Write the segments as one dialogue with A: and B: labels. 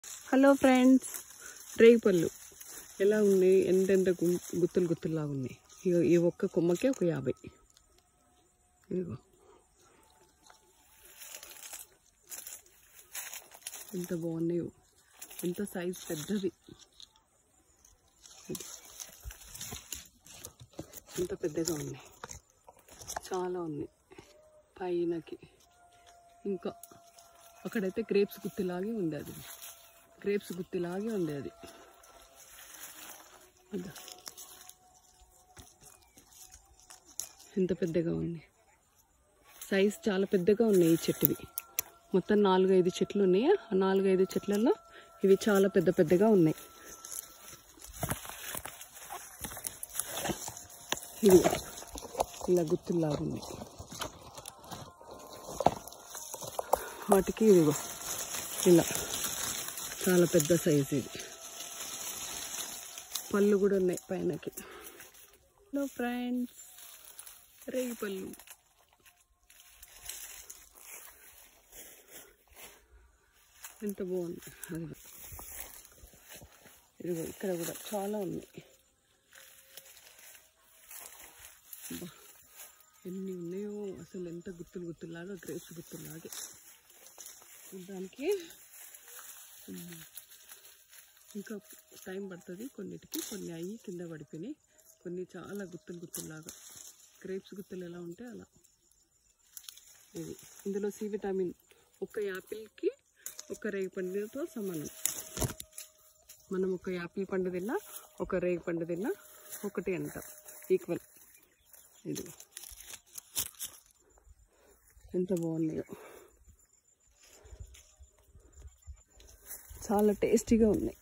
A: Hello friends రేగిపళ్ళు ఎలా ఉన్నాయి ఎంతెంత గు- గుత్తులు గుత్తుల్లాగా ఉన్నాయి ఇగో ఈ ఒక్క కొమ్మకే ఒక యాభై ఇదిగో ఎంత బాగున్నాయో ఎంత సైజ్ పెద్దది ఇది. ఎంత పెద్దగా ఉన్నాయి చాలా ఉన్నాయి పైనకి ఇంకా అక్కడైతే గ్రేప్స్ గుత్తిలాగే ఉంది అది గ్రేప్స్ గుత్తిలాగే ఉంది అది అదా. ఎంత పెద్దగా ఉంది సైజ్ చాలా పెద్దగా ఉన్నాయి ఈ చెట్టువి మొత్తం నాలుగు ఐదు చెట్లు ఉన్నాయి ఆ నాలుగు ఐదు చెట్లలో ఇవి చాలా పెద్ద పెద్దగా ఉన్నాయి ఇవి ఇలా గుత్తుల్లాగా ఉన్నాయి వాటికి ఇదిగో ఇలా చాలా పెద్ద సైజు ఇది పళ్ళు కూడా ఉన్నాయి పైనకి హలో ఫ్రెండ్స్ రేగి పళ్ళు ఎంత బాగుంది అదిగో ఇదిగో ఇక్కడ కూడా చాలా ఉన్నాయి అబ్బా, ఎన్ని ఉన్నాయో అసలు ఎంత గుత్తులు గుత్తులాగా గ్రేప్స్ గుత్తులాగే దానికి ఉమ్, ఇంకా టైం పడుతుంది కొన్నిటికి కొన్ని అయ్యి కింద పడిపోయినాయి కొన్ని చాలా గుత్తులు గుత్తుల్లాగా గ్రేప్స్ గుత్తులు ఎలా ఉంటే అలా ఇది ఇందులో సి విటమిన్ ఒక యాపిల్కి ఒక రేగి పండుతో సమానం మనం ఒక యాపిల్ పండు తిన్నా ఒక రేగి పండు తిన్నా ఒకటి అంట ఈక్వల్ ఇది ఎంత బాగున్నాయో చాలా టేస్టీగా ఉన్నాయి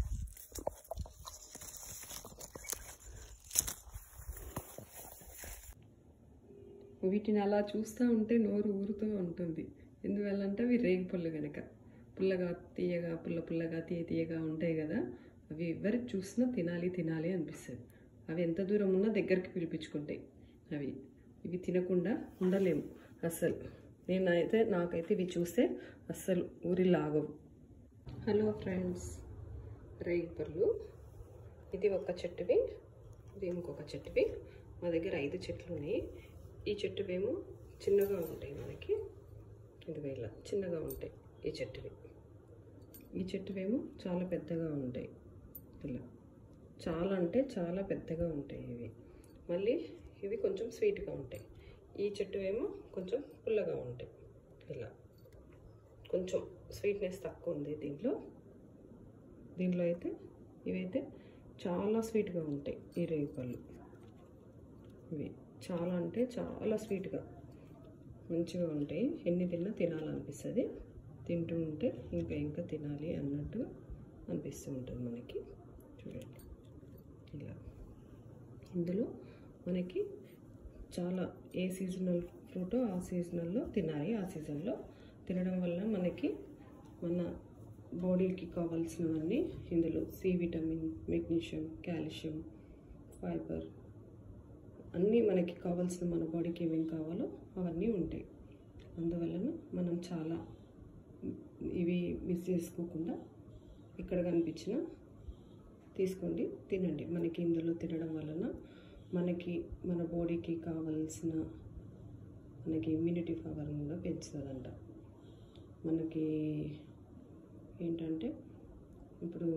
A: వీటిని అలా చూస్తూ ఉంటే నోరు ఊరుతూ ఉంటుంది ఎందువల్లంటే అవి రేగి పళ్ళు కనుక పుల్లగా తీయగా పుల్ల పుల్లగా తీయ తీయగా ఉంటాయి కదా అవి ఎవరికి చూసినా తినాలి తినాలి అనిపిస్తుంది అవి ఎంత దూరం ఉన్నా దగ్గరికి పిలిపించుకుంటాయి అవి ఇవి తినకుండా ఉండలేము అస్సలు నేనైతే నాకైతే ఇవి చూస్తే అస్సలు ఊరి లాగవు హలో ఫ్రెండ్స్ రేగి పళ్ళు ఇది ఒక చెట్టువి ఇది ఇంకొక చెట్టువి మా దగ్గర ఐదు చెట్లు ఉన్నాయి ఈ చెట్టువేమో చిన్నగా ఉంటాయి మనకి ఇది ఇలా చిన్నగా ఉంటాయి ఈ చెట్టువి ఈ చెట్టువేమో చాలా పెద్దగా ఉంటాయి ఇలా చాలా అంటే చాలా పెద్దగా ఉంటాయి ఇవి మళ్ళీ ఇవి కొంచెం స్వీట్గా ఉంటాయి ఈ చెట్టువేమో కొంచెం పుల్లగా ఉంటాయి ఇలా కొంచెం స్వీట్నెస్ తక్కువ ఉంది దీంట్లో దీంట్లో అయితే ఇవైతే చాలా స్వీట్గా ఉంటాయి ఈ రేగి పళ్ళు ఇవి చాలా అంటే చాలా స్వీట్గా మంచిగా ఉంటాయి ఎన్ని తిన్నా తినాలనిపిస్తుంది తింటూ ఉంటే ఇంకా ఇంకా తినాలి అన్నట్టుగా అనిపిస్తూ ఉంటుంది మనకి చూడండి ఇలా ఇందులో మనకి చాలా ఏ సీజనల్ ఫ్రూట్ ఆ సీజనల్లో తినాలి ఆ సీజన్లో తినడం వల్ల మనకి మన బాడీకి కావాల్సినవన్నీ ఇందులో C vitamin magnesium calcium fibre అన్నీ మనకి కావాల్సిన మన బాడీకి ఏమేమి కావాలో అవన్నీ ఉంటాయి అందువలన మనం చాలా ఇవి మిస్ చేసుకోకుండా ఇక్కడ కనిపించిన తీసుకోండి తినండి మనకి ఇందులో తినడం వలన మనకి మన బాడీకి కావాల్సిన మనకి ఇమ్యూనిటీ పవర్ కూడా పెంచుతుందంట మనకి ఏంటంటే ఇప్పుడు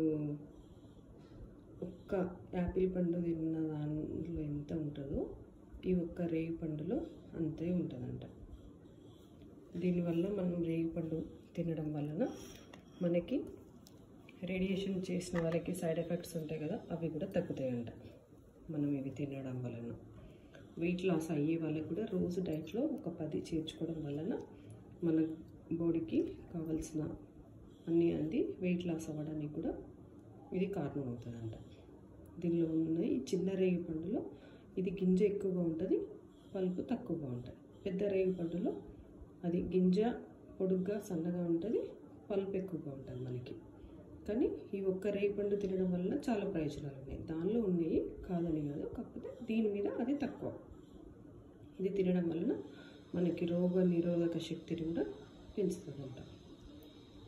A: ఒక్క యాపిల్ పండు తిన్న దాంట్లో ఎంత ఉంటుందో ఈ ఒక్క రేగి పండులో అంతే ఉంటుందంట దీనివల్ల మనం రేగి పండు తినడం వలన మనకి రేడియేషన్ చేసిన వాళ్ళకి సైడ్ ఎఫెక్ట్స్ ఉంటాయి కదా అవి కూడా తగ్గుతాయంట మనం ఇవి తినడం వలన వెయిట్ లాస్ అయ్యే వాళ్ళకి కూడా రోజు డైట్లో ఒక పది చేర్చుకోవడం వలన మన బాడీకి కావాల్సిన అన్నీ అంది వెయిట్ లాస్ అవ్వడానికి కూడా ఇది కారణం అవుతుందంట దీనిలో ఉన్న ఈ చిన్న రేగి పండులో ఇది గింజ ఎక్కువగా ఉంటుంది పలుపు తక్కువగా ఉంటుంది పెద్ద రేగి పండులో అది గింజ పొడుగ్గా సన్నగా ఉంటుంది పలుపు ఎక్కువగా ఉంటుంది మనకి కానీ ఈ ఒక్క రేగి పండు తినడం వల్ల చాలా ప్రయోజనాలు ఉన్నాయి దానిలో ఉన్నాయి కాదని కాదు కాకపోతే దీని మీద అది తక్కువ ఇది తినడం వలన మనకి రోగ నిరోధక శక్తిని కూడా పెంచుతుందంట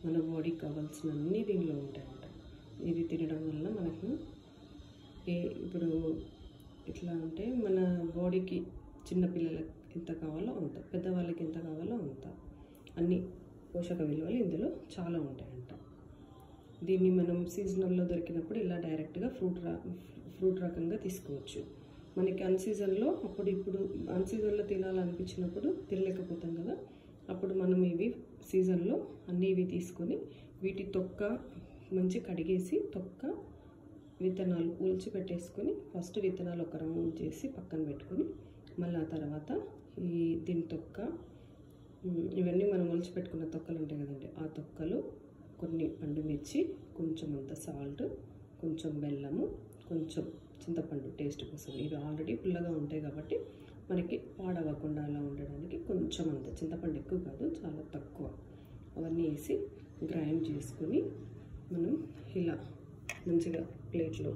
A: మన బాడీకి కావాల్సిన అన్ని దీనిలో ఉంటాయంట ఇది తినడం వల్ల మనకు ఏ ఇప్పుడు ఎట్లా అంటే మన బాడీకి చిన్నపిల్లలకి ఎంత కావాలో అంత పెద్దవాళ్ళకి ఎంత కావాలో అంత అన్ని పోషక విలువలు ఇందులో చాలా ఉంటాయంట దీన్ని మనం సీజనల్లో దొరికినప్పుడు ఇలా డైరెక్ట్గా ఫ్రూట్ రా ఫ్రూట్ రకంగా తీసుకోవచ్చు మనకి అన్ సీజన్లో అప్పుడు ఇప్పుడు అన్ సీజన్లో తినాలనిపించినప్పుడు తినలేకపోతాం కదా అప్పుడు మనం ఇవి సీజన్లో అన్ని ఇవి తీసుకొని వీటి తొక్క మంచి కడిగేసి తొక్క విత్తనాలు ఊల్చి పెట్టేసుకొని ఫస్ట్ విత్తనాలు ఒక రౌండ్ చేసి పక్కన పెట్టుకొని మళ్ళీ ఆ తర్వాత ఈ దీని తొక్క ఉమ్, ఇవన్నీ మనం ఒలిచి పెట్టుకున్న తొక్కలు ఉంటాయి కదండి ఆ తొక్కలు కొన్ని పండు మిర్చి కొంచెం అంత సాల్ట్ కొంచెం బెల్లము కొంచెం చింతపండు టేస్ట్ కోసం ఇవి ఆల్రెడీ పుల్లగా ఉంటాయి కాబట్టి మనకి పాడవకుండా అలా ఉండడానికి కొంచెం అంత చింతపండు ఎక్కువ కాదు చాలా తక్కువ అవన్నీ వేసి గ్రైండ్ చేసుకొని మనం ఇలా మంచిగా ప్లేట్లో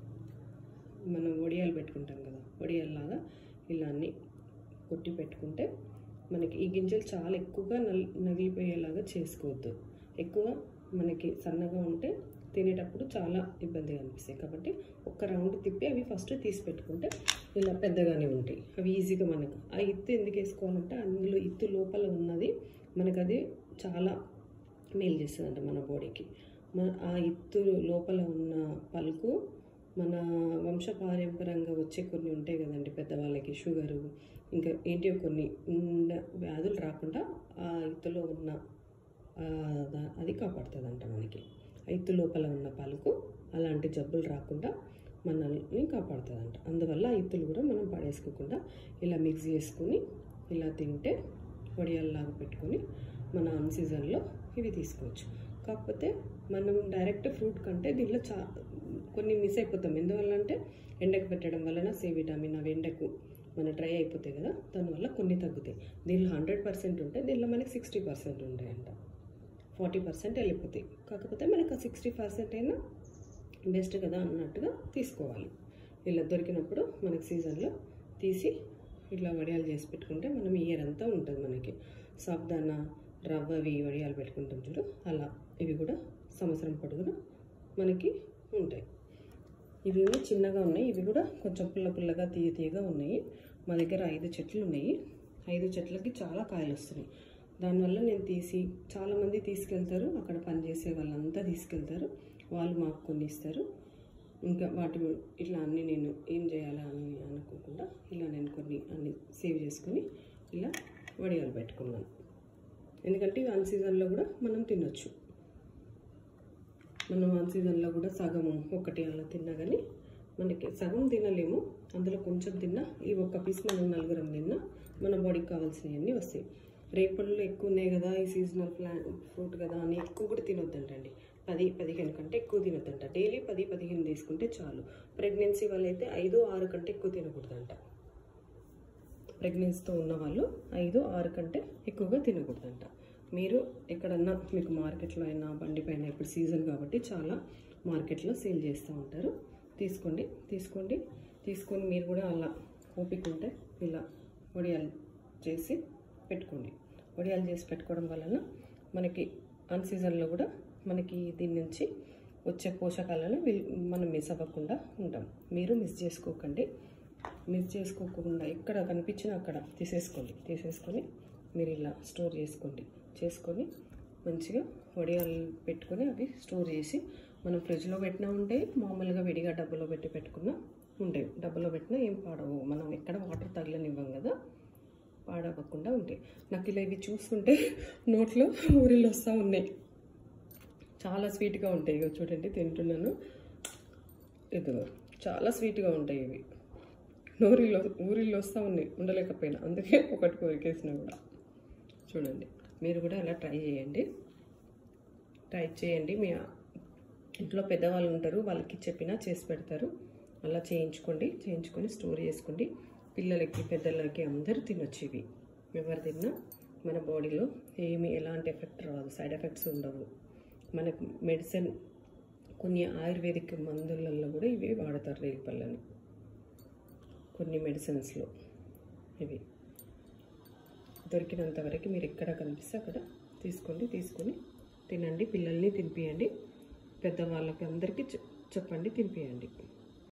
A: మనం వడియాలు పెట్టుకుంటాం కదా వడియాల్లాగా ఇలా అన్ని కొట్టి పెట్టుకుంటే మనకి ఈ గింజలు చాలా ఎక్కువగా నల్ నగిలిపోయేలాగా చేసుకోవద్దు ఎక్కువ మనకి సన్నగా ఉంటే తినేటప్పుడు చాలా ఇబ్బందిగా అనిపిస్తాయి కాబట్టి ఒక్క రౌండ్ తిప్పి అవి ఫస్ట్ తీసి పెట్టుకుంటే ఇలా పెద్దగానే ఉంటాయి అవి ఈజీగా మనకు ఆ ఇత్తు ఎందుకు వేసుకోవాలంటే అందులో ఇత్తు లోపల ఉన్నది మనకు అది చాలా మేలు చేస్తుందంట మన బాడీకి మన ఆ ఇత్తు లోపల ఉన్న పలుకు మన వంశపారంపరంగా వచ్చే కొన్ని ఉంటాయి కదండి పెద్దవాళ్ళకి షుగరు ఇంకా ఏంటి కొన్ని ఉన్న వ్యాధులు రాకుండా ఆ ఇత్తులో ఉన్న ఆ దా- అది కాపాడుతుందంట మనకి ఆ ఇత్తు లోపల ఉన్న పలుకు అలాంటి జబ్బులు రాకుండా మనల్ని కాపాడుతుందంట అందువల్ల ఆ ఇత్తులు కూడా మనం పడేసుకోకుండా ఇలా మిక్స్ చేసుకొని ఇలా తింటే వడియాల్లాగా పెట్టుకొని మన అన్ సీజన్లో ఇవి తీసుకోవచ్చు కాకపోతే మనం డైరెక్ట్ ఫ్రూట్ కంటే దీనిలో చా కొన్ని మిస్ అయిపోతాం ఎందువల్ల అంటే ఎండకు పెట్టడం వలన సి విటమిన్ అవి ఎండకు మన డ్రై అయిపోతాయి కదా దానివల్ల కొన్ని తగ్గుతాయి దీనిలో హండ్రెడ్ పర్సెంట్ ఉంటే దీనిలో మనకి సిక్స్టీ పర్సెంట్ ఉంటాయంట ఫార్టీ పర్సెంట్ వెళ్ళిపోతాయి కాకపోతే మనకు ఆ సిక్స్టీ పర్సెంట్ అయినా బెస్ట్ కదా అన్నట్టుగా తీసుకోవాలి ఇలా దొరికినప్పుడు మనకి సీజన్లో తీసి ఇట్లా వడియాలు చేసి పెట్టుకుంటే మనం ఇయర్ అంతా ఉంటుంది మనకి సాబ్దానా రవ్వవి వడియాలు పెట్టుకుంటాం చూడు అలా ఇవి కూడా సంవత్సరం పొడుగున మనకి ఉంటాయి ఇవి ఏమో చిన్నగా ఉన్నాయి ఇవి కూడా కొంచెం పుల్ల పుల్లగా తీయ తీయగా ఉన్నాయి మా దగ్గర ఐదు చెట్లు ఉన్నాయి ఐదు చెట్లకి చాలా కాయలు వస్తున్నాయి దానివల్ల నేను తీసి చాలామంది తీసుకెళ్తారు అక్కడ పనిచేసే వాళ్ళంతా తీసుకెళ్తారు వాళ్ళు మాకు కొన్ని ఇస్తారు ఇంకా వాటి ఇట్లా అన్ని నేను ఏం చేయాలా అని అనుకోకుండా ఇలా నేను కొన్ని అన్ని సేవ్ చేసుకొని ఇలా వడియాలు పెట్టుకున్నాను ఎందుకంటే ఇవి అన్ సీజన్లో కూడా మనం తినొచ్చు మనం అన్ సీజన్లో కూడా సగం ఒకటి అలా తిన్నా కానీ మనకి సగం తినలేము అందులో కొంచెం తిన్నా ఈ ఒక్క పీస్ మనం నలుగురం తిన్నా మన బాడీకి కావాల్సినవన్నీ వస్తాయి రేపళ్ళు ఎక్కువ ఉన్నాయి కదా ఈ సీజనల్ ప్లాన్ ఫ్రూట్ కదా అని ఎక్కువ కూడా తినొద్దంటండి పది పదిహేను కంటే ఎక్కువ తినొద్దంట డైలీ పది పదిహేను తీసుకుంటే చాలు ప్రెగ్నెన్సీ వాళ్ళైతే ఐదు ఆరు కంటే ఎక్కువ తినకూడదంట ప్రెగ్నెన్సీతో ఉన్న వాళ్ళు ఐదు ఆరు కంటే ఎక్కువగా తినకూడదంట మీరు ఎక్కడన్నా మీకు మార్కెట్లో అయినా బండి పైన ఇప్పుడు సీజన్ కాబట్టి చాలా మార్కెట్లో సేల్ చేస్తూ ఉంటారు తీసుకోండి తీసుకోండి తీసుకొని మీరు కూడా అలా ఓపిక ఉంటే ఇలా వడియాలు చేసి పెట్టుకోండి వడియాలు చేసి పెట్టుకోవడం వలన మనకి అన్ సీజన్లో కూడా మనకి దీని నుంచి వచ్చే పోషకాలను వీల్- మనం మిస్ అవ్వకుండా ఉంటాం మీరు మిస్ చేసుకోకండి మిస్ చేసుకోకుండా ఎక్కడ కనిపించినా అక్కడ తీసేసుకోండి తీసేసుకొని మీరు ఇలా స్టోర్ చేసుకోండి చేసుకొని మంచిగా వడియాలు పెట్టుకొని అవి స్టోర్ చేసి మనం ఫ్రిడ్జ్లో పెట్టినా ఉంటాయి మామూలుగా విడిగా డబ్బులో పెట్టి పెట్టుకున్నా ఉంటాయి డబ్బులో పెట్టినా ఏం పాడవు మనం ఎక్కడ వాటర్ తగలనివ్వం కదా పాడవకుండా ఉంటాయి నాకు ఇలా ఇవి చూస్తుంటే నోట్లో ఊరిలో వస్తూ ఉన్నాయి చాలా స్వీట్గా ఉంటాయి ఇగో చూడండి తింటున్నాను ఇదిగో చాలా స్వీట్గా ఉంటాయి ఇవి నోరిలో ఊరిలో వస్తూ ఉన్నాయి ఉండలేకపోయినా అందుకే ఒకటి కోరికేసిన కూడా చూడండి మీరు కూడా అలా ట్రై చేయండి ట్రై చేయండి మీ ఇంట్లో పెద్దవాళ్ళు ఉంటారు వాళ్ళకి చెప్పినా చేసి పెడతారు అలా చేయించుకోండి చేయించుకొని స్టోర్ చేసుకోండి పిల్లలకి పెద్దలకి అందరూ తినొచ్చు ఇవి ఎవరు తిన్నా మన బాడీలో ఏమి ఎలాంటి ఎఫెక్ట్ రాదు సైడ్ ఎఫెక్ట్స్ ఉండవు మనకు మెడిసిన్ కొన్ని ఆయుర్వేదిక్ మందులలో కూడా ఇవి వాడతారు రేగిపళ్ళని కొన్ని మెడిసిన్స్లో ఇవి దొరికినంత వరకు మీరు ఎక్కడ కనిపిస్తే అక్కడ తీసుకోండి తీసుకొని తినండి పిల్లల్ని తినిపియండి పెద్దవాళ్ళకి అందరికీ చె- చెప్పండి తినిపియండి